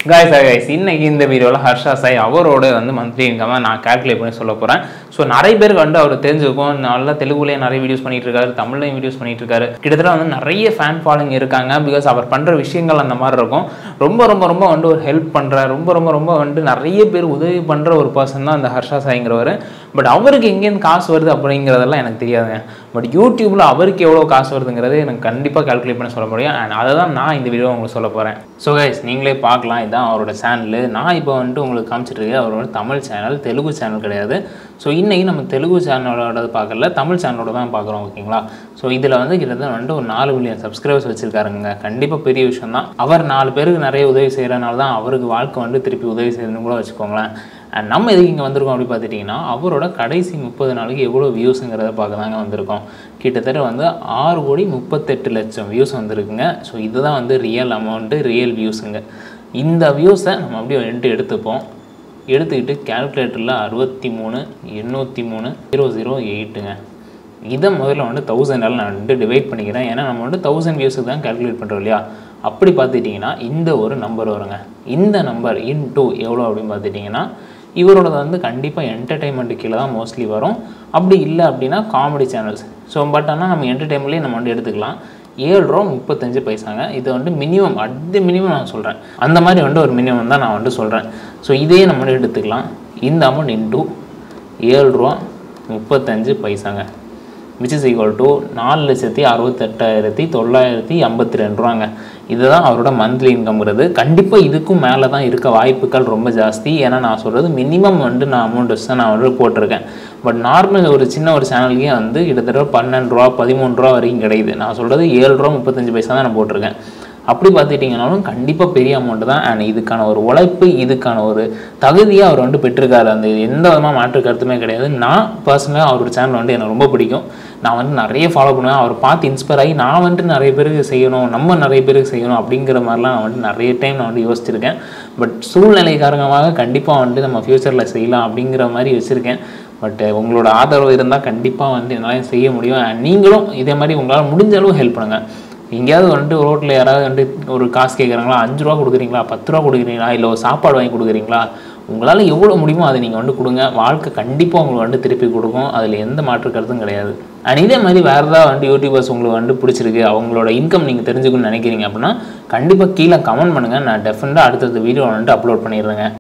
guys guys இன்னைக்கு இந்த வீடியோவில் ஹர்ஷா சாய் அவரோட வந்து மந்த்லி இன்கம் நான் கால்குலேட் பண்ணி சொல்ல போகிறேன் ஸோ நிறைய பேருக்கு வந்து அவர் தெரிஞ்சிருக்கும் நல்லா தெலுங்குலேயே நிறைய வீடியோஸ் பண்ணிட்டு இருக்காரு தமிழ்லையும் வீடியோஸ் பண்ணிட்டு இருக்காரு கிட்டத்தட்ட வந்து நிறைய ஃபேன் ஃபாலோயிங் இருக்காங்க பிகாஸ் அவர் பண்ணுற விஷயங்கள் அந்த மாதிரி இருக்கும் ரொம்ப ரொம்ப ரொம்ப வந்து ஒரு ஹெல்ப் பண்ணுற ரொம்ப ரொம்ப ரொம்ப வந்து நிறைய பேர் உதவி பண்ணுற ஒரு பர்சன் தான் அந்த ஹர்ஷா சாய்ங்கிறவர் பட் அவருக்கு எங்கேருந்து காசு வருது அப்படிங்கிறதெல்லாம் எனக்கு தெரியாதுங்க பட் யூடியூப்பில் அவருக்கு எவ்வளோ காசு வருதுங்கிறது எனக்கு கண்டிப்பாக கால்குலேட் பண்ண சொல்ல முடியும் அண்ட் அதை தான் நான் இந்த வீடியோ உங்களுக்கு சொல்ல போகிறேன் ஸோ கைஸ் நீங்களே பார்க்கலாம் இதான் அவரோட சேனல் நான் இப்போ வந்துட்டு உங்களுக்கு காமிச்சிட்டு இருக்கேன் அவரோட தமிழ் சேனல் தெலுங்கு சேனல் கிடையாது ஸோ இன்றைக்கி நம்ம தெலுங்கு சேனலோட பார்க்கல தமிழ் சேனலோட தான் பார்க்குறோம் ஓகேங்களா ஸோ இதில் வந்து கிட்டத்தட்ட வந்துட்டு ஒரு நாலு மில்லியன் சப்ஸ்கிரைபர்ஸ் வச்சிருக்காருங்க கண்டிப்பாக பெரிய விஷயம் தான் அவர் நாலு பேருக்கு நிறைய உதவி செய்கிறனால தான் அவருக்கு வாழ்க்கை வந்து திருப்பி உதவி செய்யணும்னு கூட வச்சுக்கோங்களேன் அண்ட் நம்ம எதுக்கு இங்கே வந்திருக்கோம் அப்படி பார்த்துட்டிங்கன்னா அவரோட கடைசி முப்பது நாளைக்கு எவ்வளோ வியூஸுங்கிறத பார்க்க தாங்க வந்திருக்கோம் கிட்டத்தட்ட வந்து ஆறு கோடி முப்பத்தெட்டு லட்சம் வியூஸ் வந்திருக்குங்க ஸோ இதுதான் வந்து ரியல் அமௌண்ட்டு ரியல் வியூஸுங்க இந்த வியூஸை நம்ம அப்படியே வந்துட்டு எடுத்துப்போம் எடுத்துக்கிட்டு கேல்குலேட்டரில் அறுபத்தி மூணு எண்ணூற்றி மூணு ஜீரோ ஜீரோ எயிட்டுங்க இதை முதல்ல வந்து தௌசண்டால் நான் வந்து டிவைட் பண்ணிக்கிறேன் ஏன்னா நம்ம வந்து தௌசண்ட் வியூஸுக்கு தான் கால்குலேட் பண்ணுறோம் இல்லையா அப்படி பார்த்துட்டிங்கன்னா இந்த ஒரு நம்பர் வருங்க இந்த நம்பர் இன் டூ எவ்வளோ அப்படின்னு பார்த்துட்டிங்கன்னா இவரோட வந்து கண்டிப்பாக என்டர்டைன்மெண்ட்டு கீழே தான் மோஸ்ட்லி வரும் அப்படி இல்லை அப்படின்னா காமெடி சேனல்ஸ் ஸோ பட் ஆனால் நம்ம என்டர்டைன்மெண்ட்லேயே நம்ம வந்து எடுத்துக்கலாம் ஏழு ரூபா முப்பத்தஞ்சு பைசாங்க இது வந்து மினிமம் அட் மினிமம் நான் சொல்கிறேன் அந்த மாதிரி வந்து ஒரு மினிமம் தான் நான் வந்து சொல்கிறேன் ஸோ இதே நம்ம வந்து எடுத்துக்கலாம் இந்த அமௌண்ட் இன்டூ ஏழு ரூபா முப்பத்தஞ்சு பைசாங்க விச் இஸ் ஈக்குவல் டு நாலு லட்சத்தி அறுபத்தெட்டாயிரத்தி தொள்ளாயிரத்தி ஐம்பத்தி ரெண்டு ரூபாங்க இதுதான் அவரோட மந்த்லி இன்கம்ங்கிறது கண்டிப்பாக இதுக்கும் மேலே தான் இருக்க வாய்ப்புகள் ரொம்ப ஜாஸ்தி ஏன்னா நான் சொல்கிறது மினிமம் வந்து நான் அமௌண்ட் வச்சு தான் நான் வந்து போட்டிருக்கேன் பட் நார்மல் ஒரு சின்ன ஒரு சேனலுக்கே வந்து கிட்டத்தட்ட பன்னெண்டு ரூபா பதிமூணு ரூபா வரைக்கும் கிடைக்குது நான் சொல்கிறது ஏழு ரூபா முப்பத்தஞ்சு பைசா தான் நான் போட்டிருக்கேன் அப்படி பார்த்துட்டிங்கனாலும் கண்டிப்பாக பெரிய அமௌண்ட்டு தான் அண்ட் இதுக்கான ஒரு உழைப்பு இதுக்கான ஒரு தகுதியாக அவர் வந்து பெற்றிருக்காரு அந்த எந்த விதமாக மாற்று கருத்துமே கிடையாது நான் பர்சனலாக அவரோட சேனல் வந்து எனக்கு ரொம்ப பிடிக்கும் நான் வந்து நிறைய ஃபாலோ பண்ணுவேன் அவர் பார்த்து இன்ஸ்பயர் ஆகி நான் வந்துட்டு நிறைய பேருக்கு செய்யணும் நம்ம நிறைய பேருக்கு செய்யணும் அப்படிங்கிற மாதிரிலாம் நான் வந்து நிறைய டைம் நான் வந்து யோசிச்சிருக்கேன் பட் சூழ்நிலை காரணமாக கண்டிப்பாக வந்து நம்ம ஃப்யூச்சரில் செய்யலாம் அப்படிங்கிற மாதிரி வச்சுருக்கேன் பட் உங்களோட ஆதரவு இருந்தால் கண்டிப்பாக வந்து என்னால் செய்ய முடியும் And நீங்களும் இதே மாதிரி உங்களால் முடிஞ்ச அளவு ஹெல்ப் பண்ணுங்கள் எங்கேயாவது வந்துட்டு ரோட்டில் யாராவது வந்துட்டு ஒரு காசு கேட்குறாங்களா அஞ்சு ரூபா கொடுக்குறீங்களா பத்து ரூபா கொடுக்குறீங்களா இல்லை ஒரு சாப்பாடு வாங்கி கொடுக்குறீங்களா உங்களால் எவ்வளோ முடியுமோ அதை நீங்கள் வந்து கொடுங்க வாழ்க்கை கண்டிப்பாக உங்களுக்கு வந்து திருப்பி கொடுக்கும் அதில் எந்த மாற்று கருத்தும் கிடையாது அண்ட் இதே மாதிரி வேறு ஏதாவது வந்து யூடியூபர்ஸ் உங்களுக்கு வந்து பிடிச்சிருக்கு அவங்களோட இன்கம் நீங்கள் தெரிஞ்சுக்கணும்னு நினைக்கிறீங்க அப்படின்னா கண்டிப்பாக கீழே கமெண்ட் பண்ணுங்கள் நான் டெஃபினட்டாக அடுத்தடுத்த வீடியோ வந்துட்டு அப்லோட் பண்ணிடுறேங்க